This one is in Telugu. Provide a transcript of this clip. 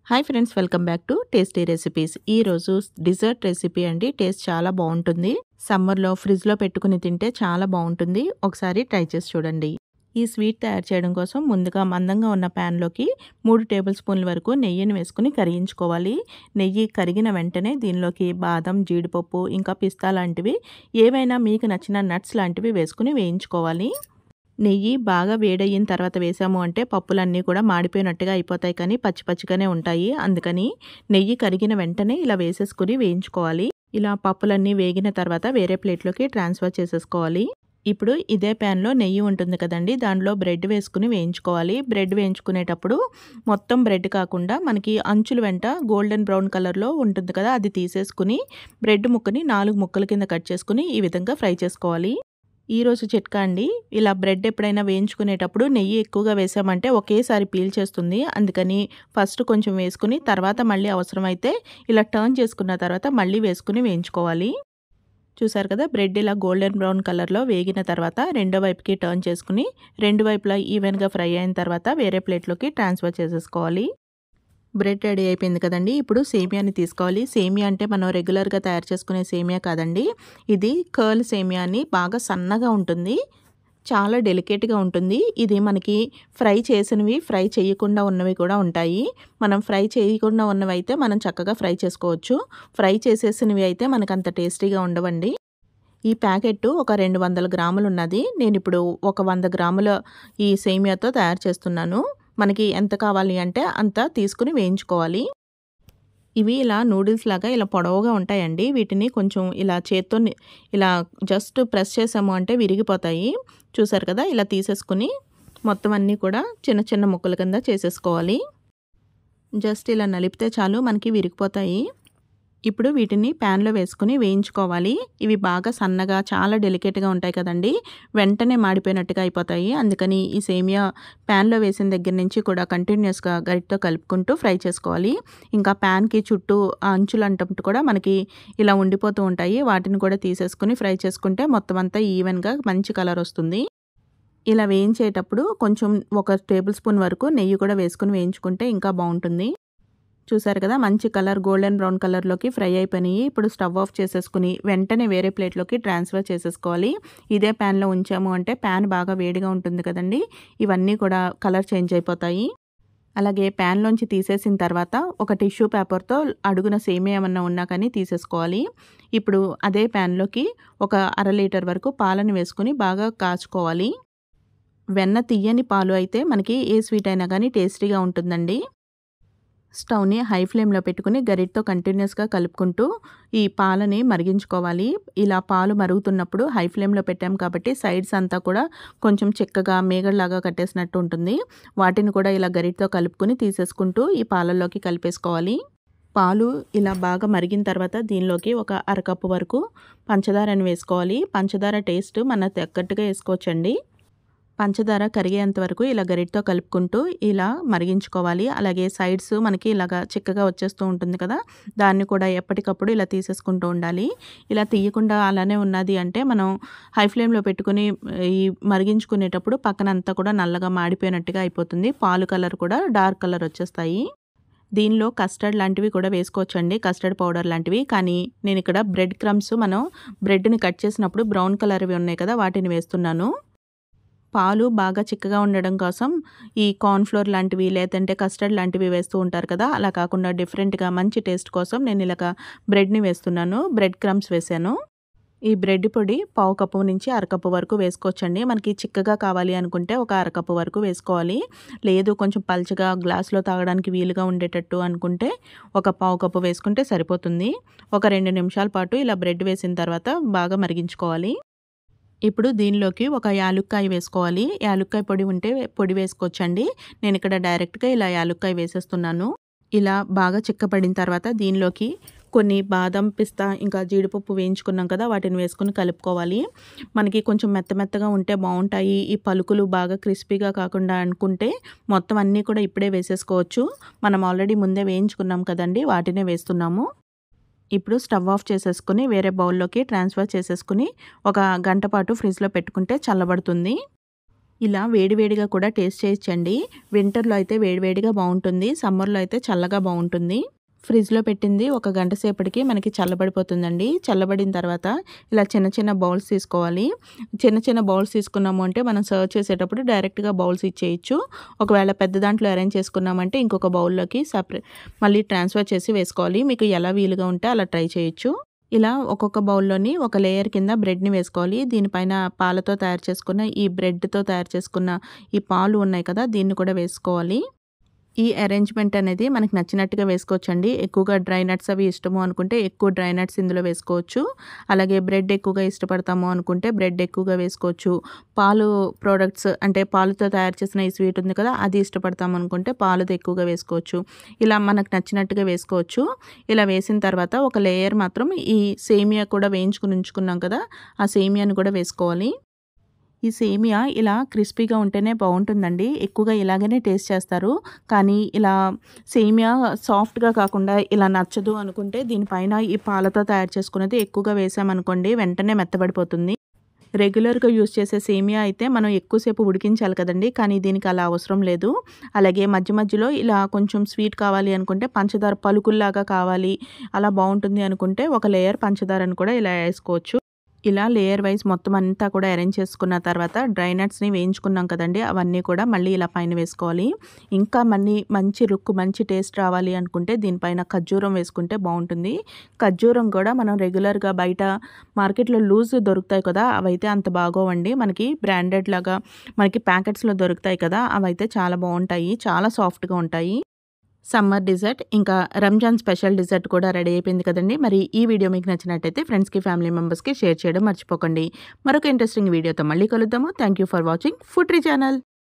hi friends welcome back to tasty recipes ఈరోజు డిజర్ట్ రెసిపీ అండి టేస్ట్ చాలా బాగుంటుంది సమ్మర్లో ఫ్రిడ్జ్లో పెట్టుకుని తింటే చాలా బాగుంటుంది ఒకసారి ట్రై చేసి చూడండి ఈ స్వీట్ తయారు చేయడం కోసం ముందుగా మందంగా ఉన్న ప్యాన్లోకి మూడు టేబుల్ స్పూన్ల వరకు నెయ్యిని వేసుకుని కరిగించుకోవాలి నెయ్యి కరిగిన వెంటనే దీనిలోకి బాదం జీడిపప్పు ఇంకా పిస్తా లాంటివి ఏవైనా మీకు నచ్చిన నట్స్ లాంటివి వేసుకుని వేయించుకోవాలి నెయ్యి బాగా వేడయిన తర్వాత వేసాము అంటే పప్పులన్నీ కూడా మాడిపోయినట్టుగా అయిపోతాయి కానీ పచ్చి పచ్చిగానే ఉంటాయి అందుకని నెయ్యి కరిగిన వెంటనే ఇలా వేసేసుకుని వేయించుకోవాలి ఇలా పప్పులన్నీ వేగిన తర్వాత వేరే ప్లేట్లోకి ట్రాన్స్ఫర్ చేసేసుకోవాలి ఇప్పుడు ఇదే ప్యాన్లో నెయ్యి ఉంటుంది కదండి దానిలో బ్రెడ్ వేసుకుని వేయించుకోవాలి బ్రెడ్ వేయించుకునేటప్పుడు మొత్తం బ్రెడ్ కాకుండా మనకి అంచుల వెంట గోల్డెన్ బ్రౌన్ కలర్లో ఉంటుంది కదా అది తీసేసుకుని బ్రెడ్ ముక్కని నాలుగు ముక్కల కింద కట్ చేసుకుని ఈ విధంగా ఫ్రై చేసుకోవాలి ఈరోజు చిట్కా అండి ఇలా బ్రెడ్ ఎప్పుడైనా వేయించుకునేటప్పుడు నెయ్యి ఎక్కువగా వేసామంటే ఒకేసారి పీల్ చేస్తుంది అందుకని ఫస్ట్ కొంచెం వేసుకుని తర్వాత మళ్ళీ అవసరమైతే ఇలా టర్న్ చేసుకున్న తర్వాత మళ్ళీ వేసుకుని వేయించుకోవాలి చూసారు కదా బ్రెడ్ ఇలా గోల్డెన్ బ్రౌన్ కలర్లో వేగిన తర్వాత రెండో వైపుకి టర్న్ చేసుకుని రెండు వైపులా ఈవెన్గా ఫ్రై అయిన తర్వాత వేరే ప్లేట్లోకి ట్రాన్స్ఫర్ చేసేసుకోవాలి బ్రెడ్ రెడీ అయిపోయింది కదండి ఇప్పుడు సేమియాని తీసుకోవాలి సేమియా అంటే మనం రెగ్యులర్గా తయారు చేసుకునే సేమియా కాదండి ఇది కర్ల్ సేమియా అని బాగా సన్నగా ఉంటుంది చాలా డెలికేట్గా ఉంటుంది ఇది మనకి ఫ్రై చేసినవి ఫ్రై చేయకుండా ఉన్నవి కూడా ఉంటాయి మనం ఫ్రై చేయకుండా ఉన్నవి అయితే మనం చక్కగా ఫ్రై చేసుకోవచ్చు ఫ్రై చేసేసినవి అయితే మనకు అంత టేస్టీగా ఉండవండి ఈ ప్యాకెట్ ఒక రెండు వందల గ్రాములు ఉన్నది నేను ఇప్పుడు ఒక వంద గ్రాముల ఈ సేమియాతో తయారు చేస్తున్నాను మనకి ఎంత కావాలి అంటే అంత తీసుకుని వేయించుకోవాలి ఇవి ఇలా నూడిల్స్ లాగా ఇలా పొడవుగా ఉంటాయండి వీటిని కొంచెం ఇలా చేత్తో ఇలా జస్ట్ ప్రెస్ చేసాము అంటే విరిగిపోతాయి చూసారు కదా ఇలా తీసేసుకుని మొత్తం అన్నీ కూడా చిన్న చిన్న ముక్కల కింద చేసేసుకోవాలి జస్ట్ ఇలా నలిపితే చాలు మనకి విరిగిపోతాయి ఇప్పుడు వీటిని ప్యాన్లో వేసుకుని వేయించుకోవాలి ఇవి బాగా సన్నగా చాలా డెలికేట్గా ఉంటాయి కదండి వెంటనే మాడిపోయినట్టుగా అయిపోతాయి అందుకని ఈ సేమియా ప్యాన్లో వేసిన దగ్గర నుంచి కూడా కంటిన్యూస్గా గరిటతో కలుపుకుంటూ ఫ్రై చేసుకోవాలి ఇంకా ప్యాన్కి చుట్టూ అంచులు అంటూ కూడా మనకి ఇలా ఉండిపోతూ ఉంటాయి వాటిని కూడా తీసేసుకుని ఫ్రై చేసుకుంటే మొత్తం అంతా ఈవెన్గా మంచి కలర్ వస్తుంది ఇలా వేయించేటప్పుడు కొంచెం ఒక టేబుల్ స్పూన్ వరకు నెయ్యి కూడా వేసుకుని వేయించుకుంటే ఇంకా బాగుంటుంది చూసారు కదా మంచి కలర్ గోల్డెన్ బ్రౌన్ కలర్లోకి ఫ్రై అయిపోయినాయి ఇప్పుడు స్టవ్ ఆఫ్ చేసేసుకుని వెంటనే వేరే ప్లేట్లోకి ట్రాన్స్ఫర్ చేసేసుకోవాలి ఇదే ప్యాన్లో ఉంచాము అంటే ప్యాన్ బాగా వేడిగా ఉంటుంది కదండి ఇవన్నీ కూడా కలర్ చేంజ్ అయిపోతాయి అలాగే ప్యాన్లోంచి తీసేసిన తర్వాత ఒక టిష్యూ పేపర్తో అడుగున సేమియా ఏమన్నా ఉన్నా కానీ తీసేసుకోవాలి ఇప్పుడు అదే ప్యాన్లోకి ఒక అర లీటర్ వరకు పాలను వేసుకుని బాగా కాచుకోవాలి వెన్న తీయని పాలు అయితే మనకి ఏ స్వీట్ అయినా కానీ టేస్టీగా ఉంటుందండి స్టవ్ని హై ఫ్లేమ్లో పెట్టుకుని గరిటతో కంటిన్యూస్గా కలుపుకుంటూ ఈ పాలని మరిగించుకోవాలి ఇలా పాలు మరుగుతున్నప్పుడు హై ఫ్లేమ్లో పెట్టాం కాబట్టి సైడ్స్ అంతా కూడా కొంచెం చిక్కగా మేగడలాగా కట్టేసినట్టు ఉంటుంది వాటిని కూడా ఇలా గరిటతో కలుపుకుని తీసేసుకుంటూ ఈ పాలల్లోకి కలిపేసుకోవాలి పాలు ఇలా బాగా మరిగిన తర్వాత దీనిలోకి ఒక అరకప్పు వరకు పంచదారని వేసుకోవాలి పంచదార టేస్ట్ మన తగ్గట్టుగా వేసుకోవచ్చండి పంచదార కరిగేంత వరకు ఇలా గరిటతో కలుపుకుంటూ ఇలా మరిగించుకోవాలి అలాగే సైడ్స్ మనకి ఇలాగా చిక్కగా వచ్చేస్తూ ఉంటుంది కదా దాన్ని కూడా ఎప్పటికప్పుడు ఇలా తీసేసుకుంటూ ఉండాలి ఇలా తీయకుండా అలానే ఉన్నది అంటే మనం హై ఫ్లేమ్లో పెట్టుకుని ఈ మరిగించుకునేటప్పుడు పక్కన అంతా కూడా నల్లగా మాడిపోయినట్టుగా అయిపోతుంది పాలు కలర్ కూడా డార్క్ కలర్ వచ్చేస్తాయి దీనిలో కస్టర్డ్ లాంటివి కూడా వేసుకోవచ్చండి కస్టర్డ్ పౌడర్ లాంటివి కానీ నేను ఇక్కడ బ్రెడ్ క్రమ్స్ మనం బ్రెడ్ని కట్ చేసినప్పుడు బ్రౌన్ కలర్వి ఉన్నాయి కదా వాటిని వేస్తున్నాను పాలు బాగా చిక్కగా ఉండడం కోసం ఈ కార్న్ఫ్లోర్ లాంటివి లేదంటే కస్టర్డ్ లాంటివి వేస్తూ ఉంటారు కదా అలా కాకుండా డిఫరెంట్గా మంచి టేస్ట్ కోసం నేను ఇలాగ బ్రెడ్ని వేస్తున్నాను బ్రెడ్ క్రమ్స్ వేసాను ఈ బ్రెడ్ పొడి పావు కప్పు నుంచి అరకప్పు వరకు వేసుకోవచ్చండి మనకి చిక్కగా కావాలి అనుకుంటే ఒక అరకప్పు వరకు వేసుకోవాలి లేదు కొంచెం పల్చగా గ్లాస్లో తాగడానికి వీలుగా ఉండేటట్టు అనుకుంటే ఒక పావు కప్పు వేసుకుంటే సరిపోతుంది ఒక రెండు నిమిషాల పాటు ఇలా బ్రెడ్ వేసిన తర్వాత బాగా మరిగించుకోవాలి ఇప్పుడు దీనిలోకి ఒక యాలుక్కాయ వేసుకోవాలి యాలుక్కాయ పొడి ఉంటే పొడి వేసుకోవచ్చండి నేను ఇక్కడ డైరెక్ట్గా ఇలా యాలుక్కాయ వేసేస్తున్నాను ఇలా బాగా చిక్కపడిన తర్వాత దీనిలోకి కొన్ని బాదం పిస్తా ఇంకా జీడిపప్పు వేయించుకున్నాం కదా వాటిని వేసుకుని కలుపుకోవాలి మనకి కొంచెం మెత్త మెత్తగా ఉంటే బాగుంటాయి ఈ పలుకులు బాగా క్రిస్పీగా కాకుండా అనుకుంటే మొత్తం అన్నీ కూడా ఇప్పుడే వేసేసుకోవచ్చు మనం ఆల్రెడీ ముందే వేయించుకున్నాం కదండి వాటినే వేస్తున్నాము ఇప్పుడు స్టవ్ ఆఫ్ చేసేసుకుని వేరే బౌల్లోకి ట్రాన్స్ఫర్ చేసేసుకుని ఒక గంట పాటు ఫ్రిడ్జ్లో పెట్టుకుంటే చల్లబడుతుంది ఇలా వేడివేడిగా కూడా టేస్ట్ చేయొచ్చండి వింటర్లో అయితే వేడివేడిగా బాగుంటుంది సమ్మర్లో అయితే చల్లగా బాగుంటుంది ఫ్రిడ్జ్లో పెట్టింది ఒక గంట సేపటికి మనకి చల్లబడిపోతుందండి చల్లబడిన తర్వాత ఇలా చిన్న చిన్న బౌల్స్ తీసుకోవాలి చిన్న చిన్న బౌల్స్ తీసుకున్నాము అంటే మనం సర్వ్ చేసేటప్పుడు డైరెక్ట్గా బౌల్స్ ఇచ్చేయచ్చు ఒకవేళ పెద్ద దాంట్లో అరేంజ్ చేసుకున్నామంటే ఇంకొక బౌల్లోకి సపరేట్ మళ్ళీ ట్రాన్స్ఫర్ చేసి వేసుకోవాలి మీకు ఎలా వీలుగా ఉంటే అలా ట్రై చేయొచ్చు ఇలా ఒక్కొక్క బౌల్లోని ఒక లేయర్ కింద బ్రెడ్ని వేసుకోవాలి దీనిపైన పాలతో తయారు చేసుకున్న ఈ బ్రెడ్తో తయారు చేసుకున్న ఈ పాలు ఉన్నాయి కదా దీన్ని కూడా వేసుకోవాలి ఈ అరేంజ్మెంట్ అనేది మనకి నచ్చినట్టుగా వేసుకోవచ్చండి ఎక్కువగా డ్రై నట్స్ అవి ఇష్టము అనుకుంటే ఎక్కువ డ్రై నట్స్ ఇందులో వేసుకోవచ్చు అలాగే బ్రెడ్ ఎక్కువగా ఇష్టపడతాము అనుకుంటే బ్రెడ్ ఎక్కువగా వేసుకోవచ్చు పాలు ప్రోడక్ట్స్ అంటే పాలుతో తయారు చేసిన ఈ స్వీట్ ఉంది కదా అది ఇష్టపడతాము అనుకుంటే పాలుది ఎక్కువగా వేసుకోవచ్చు ఇలా మనకు నచ్చినట్టుగా వేసుకోవచ్చు ఇలా వేసిన తర్వాత ఒక లేయర్ మాత్రం ఈ సేమియా కూడా వేయించుకుని ఉంచుకున్నాం కదా ఆ సేమియాని కూడా వేసుకోవాలి ఈ సేమియా ఇలా క్రిస్పీగా ఉంటేనే బాగుంటుందండి ఎక్కువగా ఇలాగనే టేస్ట్ చేస్తారు కానీ ఇలా సేమియా సాఫ్ట్గా కాకుండా ఇలా నచ్చదు అనుకుంటే దీనిపైన ఈ పాలతో తయారు చేసుకున్నది ఎక్కువగా వేసామనుకోండి వెంటనే మెత్తబడిపోతుంది రెగ్యులర్గా యూస్ చేసే సేమియా అయితే మనం ఎక్కువసేపు ఉడికించాలి కదండి కానీ దీనికి అలా అవసరం లేదు అలాగే మధ్య మధ్యలో ఇలా కొంచెం స్వీట్ కావాలి అనుకుంటే పంచదార పలుకుల్లాగా కావాలి అలా బాగుంటుంది అనుకుంటే ఒక లేయర్ పంచదారని కూడా ఇలా వేసుకోవచ్చు ఇలా లేయర్ వైజ్ మొత్తం అంతా కూడా అరేంజ్ చేసుకున్న తర్వాత డ్రై నట్స్ని వేయించుకున్నాం కదండి అవన్నీ కూడా మళ్ళీ ఇలా పైన వేసుకోవాలి ఇంకా మళ్ళీ మంచి లుక్ మంచి టేస్ట్ రావాలి అనుకుంటే దీనిపైన ఖర్జూరం వేసుకుంటే బాగుంటుంది ఖర్జూరం కూడా మనం రెగ్యులర్గా బయట మార్కెట్లో లూజ్ దొరుకుతాయి కదా అవైతే అంత బాగోవండి మనకి బ్రాండెడ్ లాగా మనకి ప్యాకెట్స్లో దొరుకుతాయి కదా అవైతే చాలా బాగుంటాయి చాలా సాఫ్ట్గా ఉంటాయి సమ్మర్ డిజర్ట్ ఇంకా రంజాన్ స్పెషల్ డిజర్ట్ కూడా రెడీ అయిపోయింది కదండి మరి ఈ వీడియో మీకు నచ్చినట్టయితే ఫ్రెండ్స్కి ఫ్యామిలీ మెంబర్స్కి షేర్ చేయడం మర్చిపోకండి మరొక ఇంట్రెస్టింగ్ వీడియోతో మళ్ళీ కలుద్దాము thank you for watching food channel